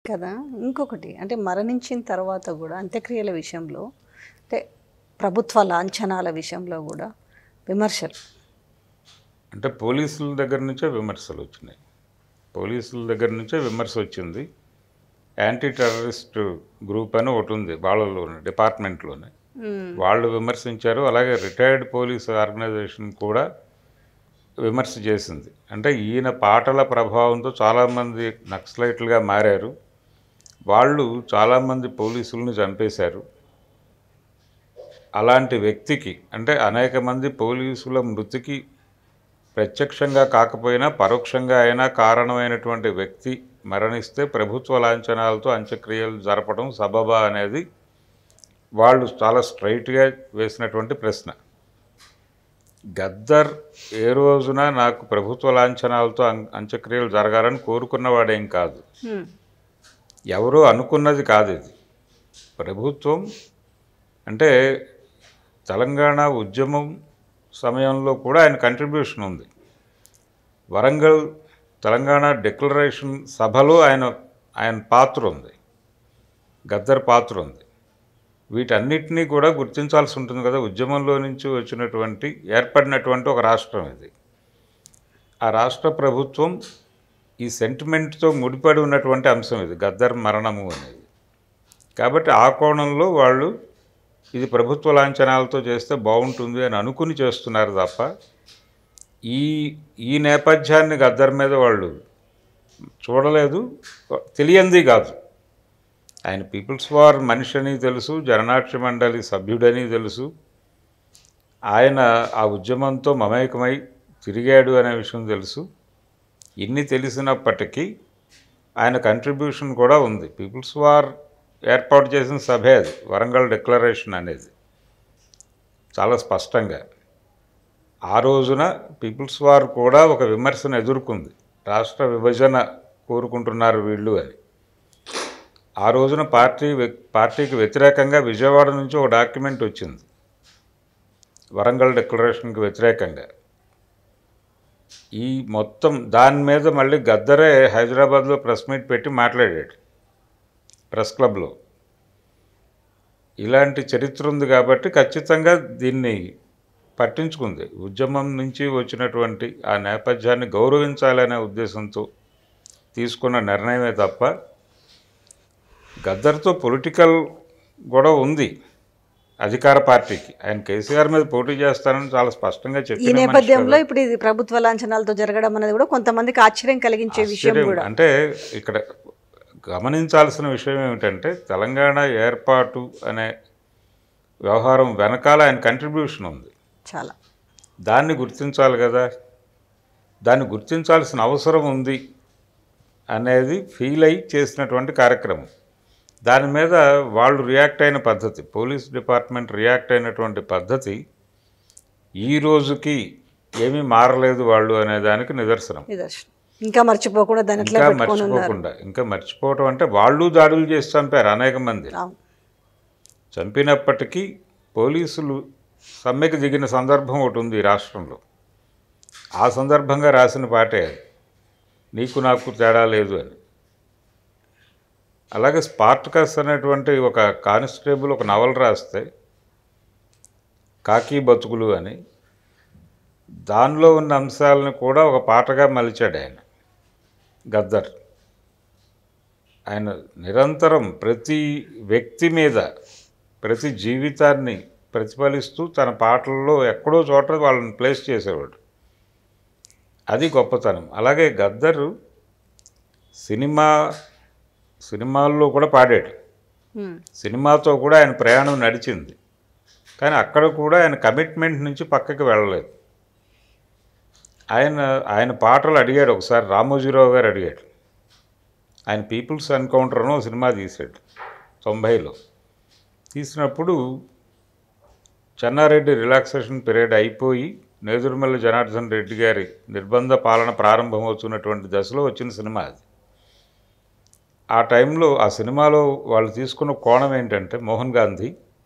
కదా ఇంకొకటి అంటే మరణించిన తర్వాత కూడా అంత్యక్రియల విషయంలో అంటే ప్రభుత్వ లాంఛనాల విషయంలో కూడా విమర్శలు అంటే పోలీసుల దగ్గర నుంచే విమర్శలు వచ్చినాయి పోలీసుల దగ్గర నుంచే విమర్శ వచ్చింది యాంటీ టెర్రరిస్ట్ గ్రూప్ అని ఒకటి ఉంది వాళ్ళలోనే డిపార్ట్మెంట్లోనే మ్మ్. వాళ్ళు విమర్శించారు అలాగే రిటైర్డ్ పోలీస్ ఆర్గనైజేషన్ కూడా విమర్శ చేసింది అంటే ఈయన పాటల ప్రభావంతో చాలామంది నక్సలైట్లుగా మారారు వాళ్ళు చాలామంది పోలీసులను చంపేశారు అలాంటి వ్యక్తికి అంటే అనేక మంది పోలీసుల మృతికి ప్రత్యక్షంగా కాకపోయినా పరోక్షంగా అయినా కారణమైనటువంటి వ్యక్తి మరణిస్తే ప్రభుత్వ లాంఛనాలతో అంత్యక్రియలు జరపడం సబబా అనేది వాళ్ళు చాలా స్ట్రైట్గా వేసినటువంటి ప్రశ్న గద్దర్ ఏ రోజున నాకు ప్రభుత్వ లాంఛనాలతో అం- అంత్యక్రియలు జరగాలని కోరుకున్నవాడేం కాదు మ్మ్. ఎవరో అనుకున్నది కాదు ఇది ప్రభుత్వం అంటే తెలంగాణ ఉద్యమం సమయంలో కూడా ఆయన కంట్రిబ్యూషన్ ఉంది వరంగల్ తెలంగాణ డిక్లరేషన్ సభలో ఆయన ఆయన పాత్ర ఉంది గద్దర్ పాత్ర ఉంది వీటన్నిటినీ కూడా గుర్తించాల్సి ఉంటుంది కదా ఉద్యమంలో నుంచి వచ్చినటువంటి ఏర్పడినటువంటి ఒక రాష్ట్రం ఇది ఆ రాష్ట్ర ప్రభుత్వం ఈ సెంటిమెంట్తో ముడిపడి ఉన్నటువంటి అంశం ఇది గద్దర్ మరణము అనేది కాబట్టి ఆ కోణంలో వాళ్ళు ఇది ప్రభుత్వ లాంఛనాలతో చేస్తే బాగుంటుంది అని అనుకుని చేస్తున్నారు తప్ప ఈ ఈ నేపథ్యాన్ని గద్దర్ మీద వాళ్ళు చూడలేదు తెలియంది కాదు ఆయన పీపుల్స్ వార్ మనిషి అని తెలుసు జననాట్య మండలి సభ్యుడని తెలుసు ఆయన ఆ ఉద్యమంతో మమేకమై తిరిగాడు అనే విషయం తెలుసు ఇన్ని తెలిసినప్పటికీ ఆయన కంట్రిబ్యూషన్ కూడా ఉంది పీపుల్స్ వార్ ఏర్పాటు చేసిన సభే అది వరంగల్ డిక్లరేషన్ అనేది చాలా స్పష్టంగా ఆ రోజున పీపుల్స్ వార్ కూడా ఒక విమర్శను ఎదుర్కొంది రాష్ట్ర విభజన కోరుకుంటున్నారు వీళ్ళు అని ఆ రోజున పార్టీ వ్య- పార్టీకి వ్యతిరేకంగా విజయవాడ నుంచి ఒక డాక్యుమెంట్ వచ్చింది వరంగల్ డిక్లరేషన్కి వ్యతిరేకంగా ఈ మొత్తం దాని మీద మళ్ళీ గద్దరే హైదరాబాద్లో ప్రెస్ మీట్ పెట్టి మాట్లాడాడు ప్రెస్ క్లబ్లో ఇలాంటి చరిత్ర ఉంది కాబట్టి ఖచ్చితంగా దీన్ని పట్టించుకుంది ఉద్యమం నుంచి వచ్చినటువంటి ఆ నేపథ్యాన్ని గౌరవించాలనే ఉద్దేశంతో తీసుకున్న నిర్ణయమే తప్ప గద్దర్తో పొలిటికల్ గొడవ ఉంది అధికార పార్టీకి ఆయన కేసీఆర్ మీద పోటీ చేస్తానని చాలా స్పష్టంగా ఈ చెప్పిన మనిషి నేపథ్యంలో కదా. ఇప్పుడు ఇది ప్రభుత్వ లాంఛనాలతో జరగడం అనేది కూడా కొంతమందికి ఆశ్చర్యం కలిగించే విషయం ఆశ్చర్యం. కూడా అంటే ఇక్కడ గమనించాల్సిన విషయం ఏమిటంటే తెలంగాణ ఏర్పాటు అనే వ్యవహారం వెనకాల ఆయన కంట్రిబ్యూషన్ ఉంది చాలా దాన్ని గుర్తించాలి కదా దాన్ని గుర్తించాల్సిన అవసరం ఉంది అనేది ఫీల్ అయి చేసినటువంటి కార్యక్రమం దాని మీద వాళ్ళు రియాక్ట్ అయిన పద్ధతి పోలీస్ డిపార్ట్మెంట్ రియాక్ట్ అయినటువంటి పద్ధతి ఈ రోజుకి ఏమీ మారలేదు వాళ్ళు అనే దానికి నిదర్శనం నిదర్శనం ఇంకా మర్చిపోకుండా దాని ఎట్లా ఇంకా పెట్టుకొని ఉన్నారు మర్చిపోకుండా ఇంకా మర్చిపోవటం అంటే వాళ్ళు దాడులు చేసి చంపారు అనేక మంది అవును. చంపినప్పటికీ పోలీసులు సమ్మెకు దిగిన సందర్భం ఒకటి ఉంది ఈ రాష్ట్రంలో ఆ సందర్భంగా రాసిన పాటే అది. నీకు నాకు తేడా లేదు అని అలాగే స్పార్టకస్ అనేటువంటి ఒక కానిస్టేబుల్ ఒక నవల రాస్తే కాకి బతుకులు అని దానిలో ఉన్న అంశాలను కూడా ఒక పాటగా మలిచాడు ఆయన గద్దర్ ఆయన నిరంతరం ప్రతి వ్యక్తి మీద ప్రతి జీవితాన్ని ప్రతిఫలిస్తూ తన పాటల్లో ఎక్కడో చోట వాళ్ళని ప్లేస్ చేసేవాడు అది గొప్పతనం అలాగే గద్దరు సినిమా సినిమాల్లో కూడా పాడాడు ఉమ్. సినిమాతో కూడా ఆయన ప్రయాణం నడిచింది కానీ అక్కడ కూడా ఆయన కమిట్మెంట్ నుంచి పక్కకి వెళ్ళలేదు ఆయన ఆయన పాటలు అడిగాడు ఒకసారి రామోజీరావు గారు అడిగాడు ఆయన పీపుల్స్ ఎన్కౌంటర్ను ఒక సినిమా తీశాడు తొంభైలో తీసినప్పుడు చెన్నారెడ్డి రిలాక్సేషన్ పీరియడ్ అయిపోయి నేదురుమల్లి జనార్దన్ రెడ్డి గారి నిర్బంధ పాలన ప్రారంభమవుతున్నటువంటి దశలో వచ్చిన సినిమా అది ఆ టైంలో ఆ సినిమాలో వాళ్ళు తీసుకున్న కోణం ఏంటంటే మోహన్ గాంధీ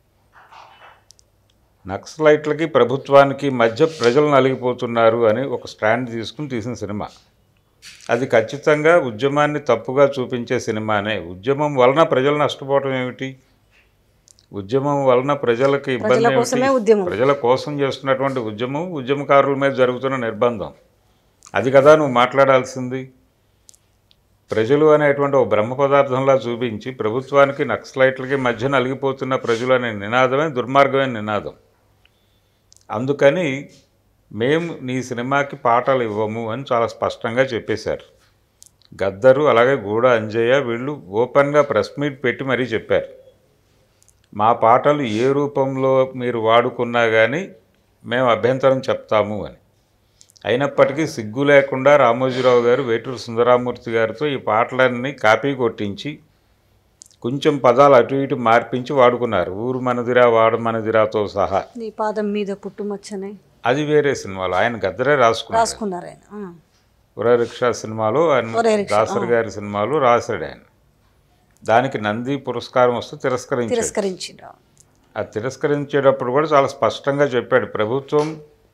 నక్సలైట్లకి ప్రభుత్వానికి మధ్య ప్రజలు నలిగిపోతున్నారు అని ఒక స్టాండ్ తీసుకుని తీసిన సినిమా అది ఖచ్చితంగా ఉద్యమాన్ని తప్పుగా చూపించే సినిమానే ఉద్యమం వలన ప్రజలు నష్టపోవటం ఏమిటి ఉద్యమం వలన ప్రజలకు ఇబ్బంది ప్రజల కోసమే ఏమిటి ఉద్యమం ప్రజల కోసం చేస్తున్నటువంటి ఉద్యమం ఉద్యమకారుల మీద జరుగుతున్న నిర్బంధం అది కదా నువ్వు మాట్లాడాల్సింది ప్రజలు అనేటువంటి ఒక బ్రహ్మ పదార్థంలా చూపించి ప్రభుత్వానికి నక్సలైట్లకి మధ్య నలిగిపోతున్న ప్రజలు అనే నినాదమే దుర్మార్గమైన నినాదం అందుకని మేము నీ సినిమాకి పాటలు ఇవ్వము అని చాలా స్పష్టంగా చెప్పేశారు గద్దరు అలాగే గూడ అంజయ్య వీళ్ళు ఓపెన్గా ప్రెస్ మీట్ పెట్టి మరీ చెప్పారు మా పాటలు ఏ రూపంలో మీరు వాడుకున్నా కానీ మేము అభ్యంతరం చెప్తాము అని అయినప్పటికీ సిగ్గు లేకుండా రామోజీరావు గారు వేటూరు సుందరామూర్తి గారితో ఈ పాటలన్నీ కాపీ కొట్టించి కొంచెం పదాలు అటు ఇటు మార్పించి వాడుకున్నారు ఊరు మనదిరా వాడు మనదిరాతో సహా నీ పాదం మీద పుట్టుమచ్చనే అది వేరే సినిమాలో ఆయన గద్దరే రాసుకున్నారు రాసుకున్నారు ఆయన ఆ. ఉర రిక్షా సినిమాలో ఆయన ఒరే రిక్షా, దాసరి గారి సినిమాలో రాశాడు ఆయన దానికి నంది పురస్కారం వస్తే తిరస్కరించాడు తిరస్కరించిండ్రు ఆ తిరస్కరించేటప్పుడు కూడా చాలా స్పష్టంగా చెప్పాడు ప్రభుత్వం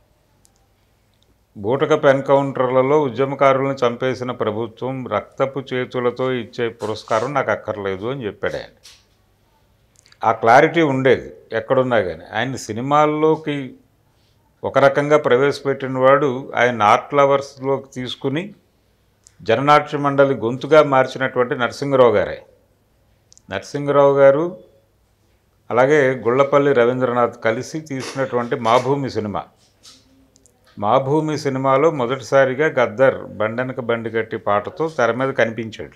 బూటకపు ఎన్కౌంటర్లలో ఉద్యమకారులను చంపేసిన ప్రభుత్వం రక్తపు చేతులతో ఇచ్చే పురస్కారం నాకు అక్కర్లేదు అని చెప్పాడు ఆయన ఆ క్లారిటీ ఉండేది ఎక్కడున్నా కానీ ఆయన సినిమాల్లోకి ఒక రకంగా ప్రవేశపెట్టిన వాడు ఆయన ఆర్ట్ లవర్స్లోకి తీసుకుని జననాట్య మండలి గొంతుగా మార్చినటువంటి నరసింహరావు గారే నరసింహరావు గారు అలాగే గుళ్ళపల్లి రవీంద్రనాథ్ కలిసి తీసినటువంటి మా భూమి సినిమా మా భూమి సినిమాలో మొదటిసారిగా గద్దర్ బండెనక బండి కట్టి పాటతో తెర మీద కనిపించాడు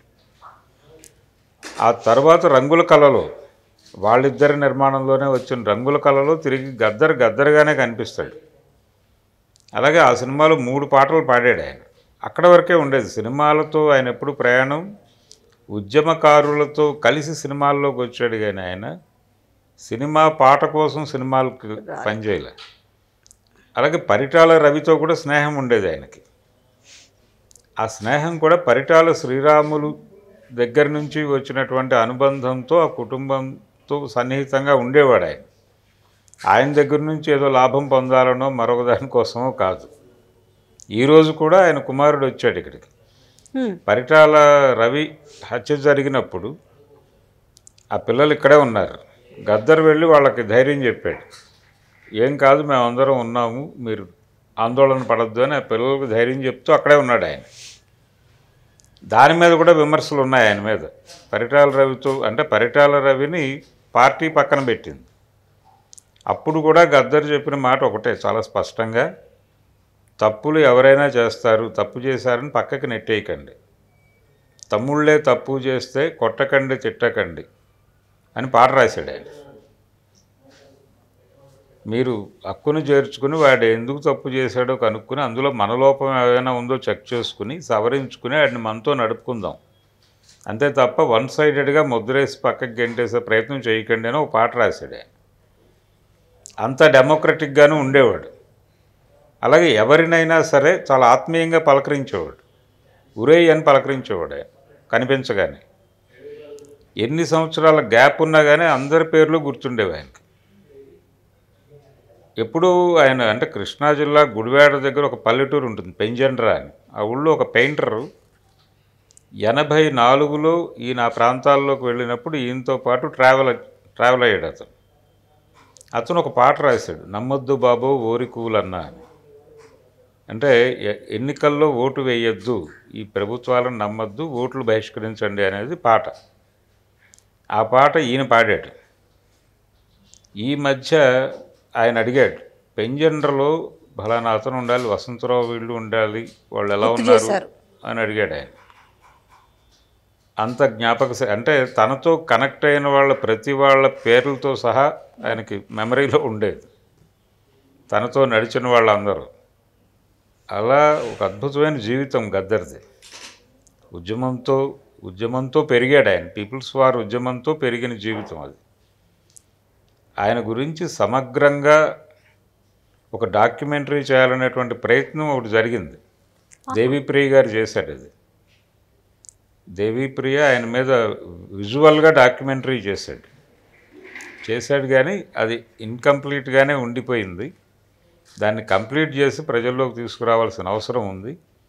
ఆ తర్వాత రంగుల కళలో వాళ్ళిద్దరి నిర్మాణంలోనే వచ్చిన రంగుల కళలో తిరిగి గద్దర్ గద్దర్గానే కనిపిస్తాడు అలాగే ఆ సినిమాలో మూడు పాటలు పాడాడు ఆయన అక్కడ వరకే ఉండేది సినిమాలతో ఆయన ఎప్పుడు ప్రయాణం ఉద్యమకారులతో కలిసి సినిమాల్లోకి వచ్చాడు కానీ ఆయన సినిమా పాట కోసం సినిమాలకు పనిచేయలే అలాగే పరిటాల రవితో కూడా స్నేహం ఉండేది ఆయనకి ఆ స్నేహం కూడా పరిటాల శ్రీరాములు దగ్గర నుంచి వచ్చినటువంటి అనుబంధంతో ఆ కుటుంబంతో సన్నిహితంగా ఉండేవాడు ఆయన ఆయన దగ్గర నుంచి ఏదో లాభం పొందాలనో మరొక దానికోసమో కాదు ఈరోజు కూడా ఆయన కుమారుడు వచ్చాడు ఇక్కడికి హ్మ్. పరిటాల రవి హత్య జరిగినప్పుడు ఆ పిల్లలు ఇక్కడే ఉన్నారు గద్దర్ వెళ్ళి వాళ్ళకి ధైర్యం చెప్పాడు ఏం కాదు మేమందరం ఉన్నాము మీరు ఆందోళన పడద్దు అని ఆ పిల్లలకు ధైర్యం చెప్తూ అక్కడే ఉన్నాడు ఆయన దాని మీద కూడా విమర్శలు ఉన్నాయి ఆయన మీద పరిటాల రవితో అంటే పరిటాల రవిని పార్టీ పక్కన పెట్టింది అప్పుడు కూడా గద్దర్ చెప్పిన మాట ఒకటే చాలా స్పష్టంగా తప్పులు ఎవరైనా చేస్తారు తప్పు చేశారని పక్కకి నెట్టేయకండి తమ్ముళ్ళే తప్పు చేస్తే కొట్టకండి తిట్టకండి అని పాట రాశాడు ఆయన మీరు హక్కును చేర్చుకుని వాడు ఎందుకు తప్పు చేశాడో కనుక్కుని అందులో మన లోపం ఏమైనా ఉందో చెక్ చేసుకుని సవరించుకుని వాడిని మనతో నడుపుకుందాం అంతే తప్ప వన్ సైడెడ్గా ముద్రేసి పక్కకి గెంటేసే ప్రయత్నం చేయకండి అని ఒక పాట రాశాడు ఆయన అంత డెమోక్రటిక్గాను ఉండేవాడు అలాగే ఎవరినైనా సరే చాలా ఆత్మీయంగా పలకరించేవాడు ఉరే అని పలకరించేవాడు ఆయన కనిపించగానే ఎన్ని సంవత్సరాల గ్యాప్ ఉన్నా కానీ అందరి పేర్లు గుర్తుండేవి ఆయనకి ఎప్పుడు ఆయన అంటే కృష్ణా జిల్లా గుడివాడ దగ్గర ఒక పల్లెటూరు ఉంటుంది పెంజండ్రా అని ఆ ఊళ్ళో ఒక పెయింటరు ఎనభై నాలుగులో ఈయన ఆ ప్రాంతాల్లోకి వెళ్ళినప్పుడు ఈయనతో పాటు ట్రావెల్ ట్రావెల్ అయ్యాడు అతను అతను ఒక పాట రాశాడు నమ్మొద్దు బాబు ఓరి కూలన్నా అని అంటే ఎ- ఎన్నికల్లో ఓటు వేయొద్దు ఈ ప్రభుత్వాలను నమ్మొద్దు ఓట్లు బహిష్కరించండి అనేది పాట ఆ పాట ఈయన పాడాడు ఈ మధ్య ఆయన అడిగాడు పెంజండ్రలో ఫలానా అతను ఉండాలి వసంతరావు వీళ్ళు ఉండాలి వాళ్ళు ఎలా గుర్తు ఉన్నారు చేశారు. అని అడిగాడు ఆయన అంత జ్ఞాపక శ- అంటే తనతో కనెక్ట్ అయిన వాళ్ళ ప్రతి వాళ్ళ పేర్లతో సహా ఆయనకి మెమరీలో ఉండేది తనతో నడిచిన వాళ్ళందరూ అలా ఒక అద్భుతమైన జీవితం గద్దరిది ఉద్యమంతో ఉద్యమంతో పెరిగాడు ఆయన పీపుల్స్ వార్ ఉద్యమంతో పెరిగిన జీవితం అది ఆయన గురించి సమగ్రంగా ఒక డాక్యుమెంటరీ చేయాలనేటువంటి ప్రయత్నం ఒకటి జరిగింది దేవిప్రియ గారు చేశాడు అది దేవిప్రియ ఆయన మీద విజువల్గా డాక్యుమెంటరీ చేశాడు చేశాడు కానీ అది ఇన్కంప్లీట్గానే ఉండిపోయింది దాన్ని కంప్లీట్ చేసి ప్రజల్లోకి తీసుకురావాల్సిన అవసరం ఉంది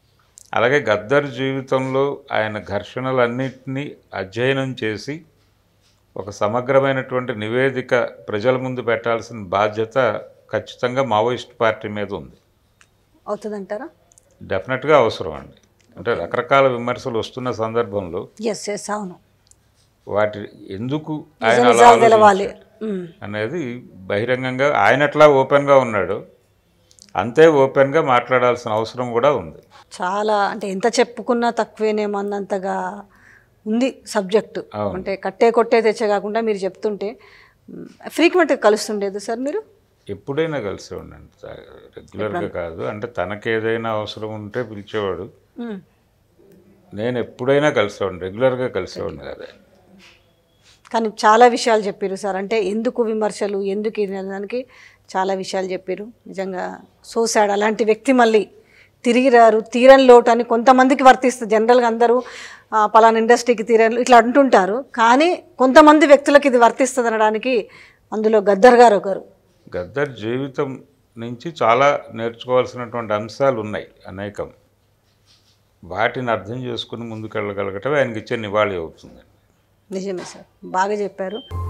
అలాగే గద్దర్ జీవితంలో ఆయన ఘర్షణలన్నింటినీ అధ్యయనం చేసి ఒక సమగ్రమైనటువంటి నివేదిక ప్రజల ముందు పెట్టాల్సిన బాధ్యత ఖచ్చితంగా మావోయిస్ట్ పార్టీ మీద ఉంది అవుతుందంటారా డెఫినెట్గా అవసరం అండి అంటే రకరకాల విమర్శలు వస్తున్న సందర్భంలో ఎస్ ఎస్ అవును వాటి ఎందుకు నిజ ఆయన అలా నిజాలు తెలవాలి ఆలోచించాడు ఉమ్. అనేది బహిరంగంగా ఆయన ఎట్లా ఓపెన్గా ఉన్నాడు అంతే ఓపెన్గా మాట్లాడాల్సిన అవసరం కూడా ఉంది చాలా అంటే ఎంత చెప్పుకున్నా తక్కువేనేమన్నంతగా ఉంది సబ్జెక్టు అవును. అంటే కట్టే కొట్టే తెచ్చే కాకుండా మీరు చెప్తుంటే ఫ్రీక్వెంట్గా కలుస్తుండేది సార్ మీరు ఎప్పుడైనా కలిసి ఉండండి రెగ్యులర్గా కాదు అంటే తనకి ఏదైనా అవసరం ఉంటే పిలిచేవాడు ఉమ్. నేను ఎప్పుడైనా కలిసేవాడిని రెగ్యులర్గా కలిసేవాడిని కాదు కానీ చాలా విషయాలు చెప్పారు సార్ అంటే ఎందుకు విమర్శలు ఎందుకు ఇది అనే దానికి చాలా విషయాలు చెప్పారు నిజంగా సోసాడు అలాంటి వ్యక్తి మళ్ళీ తిరిగి రారు తీరని లోటు అని కొంతమందికి వర్తిస్తుంది జనరల్గా అందరూ ఆ, పలానా ఇండస్ట్రీకి తీరని ఇట్లా అంటుంటారు కానీ కొంతమంది వ్యక్తులకు ఇది వర్తిస్తుంది అనడానికి అందులో గద్దర్ గారు ఒకరు గద్దర్ జీవితం నుంచి చాలా నేర్చుకోవాల్సినటువంటి అంశాలు ఉన్నాయి అనేకం వాటిని అర్థం చేసుకుని ముందుకెళ్ళగలగటం ఆయనకి ఇచ్చే నివాళి అవుతుంది నిజమే సార్ బాగా చెప్పారు